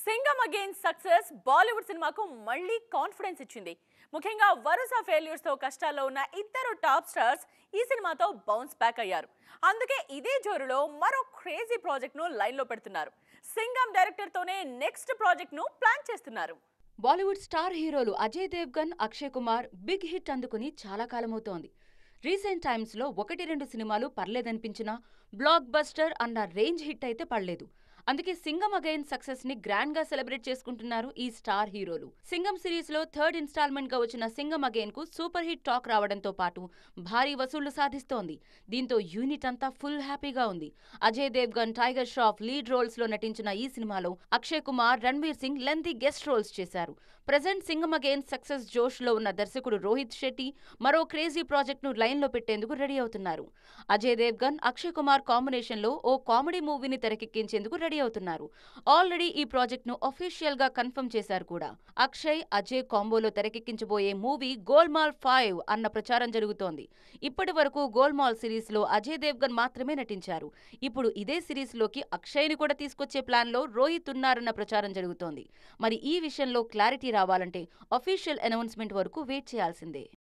Singam again success Bollywood సినిమాకు మళ్ళీ confidence ఇచ్చింది ముఖ్యంగా వరుస ఫెయిల్యూర్స్ తో కష్టాల్లో ఉన్న ఇద్దరు టాప్ స్టార్స్ ఈ సినిమాతో బౌన్స్ బ్యాక్ అయ్యారు అందుకే ఇదే జోరులో మరో క్రేజీ ప్రాజెక్ట్ ను లైన్ లో పెడుతున్నారు సింగం డైరెక్టర్ తోనే నెక్స్ట్ ప్రాజెక్ట్ ను ప్లాన్ చేస్తున్నారు బాలీవుడ్ స్టార్ హీరోలు అజయ్ దేవ్గన్ అక్షయ్ కుమార్ బిగ్ హిట్ అందుకుని చాలా కాలమవుతోంది రీసెంట్ టైమ్స్లో ఒకటి రెండు సినిమాలు పర్లేదనిపించినా బ్లాక్ బస్టర్ అన్న రేంజ్ హిట్ అయితే పడలేదు అందుకే సింగం అగైన్ సక్సెస్ ని గ్రాండ్ గా సెలబ్రేట్ చేసుకుంటున్నారు ఈ స్టార్ హీరోలు సింగం సిరీస్ లో థర్డ్ ఇన్స్టాల్మెంట్ గా వచ్చిన సింగం అగైన్ కు సూపర్ హిట్ టాక్ రావడంతో పాటు భారీ వసూళ్లు సాధిస్తోంది దీంతో యూనిట్ అంతా ఫుల్ హ్యాపీగా ఉంది అజయ్ దేవ్గన్ టైగర్ ష్రాఫ్ లీడ్ రోల్స్ లో నటించిన ఈ సినిమాలో Akshay Kumar Ranveer Singh lengthy guest roles చేశారు ప్రజెంట్ సింగం అగైన్ సక్సెస్ జోష్ లో ఉన్న దర్శకుడు రోహిత్ శెట్టి మరో క్రేజీ ప్రాజెక్ట్ ను లైన్ లో పెట్టేందుకు రెడీ అవుతున్నారు అజయ్ దేవ్గన్ అక్షయ్ కుమార్ కాంబినేషన్ లో ఓ కామెడీ మూవీని తెరకెక్కించేందుకు రెడీ అవుతున్నారు ఆల్రెడీ ఈ ప్రాజెక్ట్ ను అఫీషియల్ గా కన్ఫర్మ్ చేశారు కూడా అక్షయ్ అజయ్ కాంబోలో తెరకెక్కించబోయే మూవీ గోల్మాల్ ఫైవ్ అన్న ప్రచారం జరుగుతోంది ఇప్పటి వరకు గోల్మాల్ సిరీస్ లో అజయ్ దేవ్గన్ మాత్రమే నటించారు ఇప్పుడు ఇదే సిరీస్ లోకి అక్షయ్ ని కూడా తీసుకొచ్చే ప్లాన్ లో రోహిత్ ఉన్నారన్న ప్రచారం జరుగుతోంది మరి ఈ విషయంలో క్లారిటీ రావాలంటే అఫీషియల్ అనౌన్స్మెంట్ వరకు వెయిట్ చేయాల్సిందే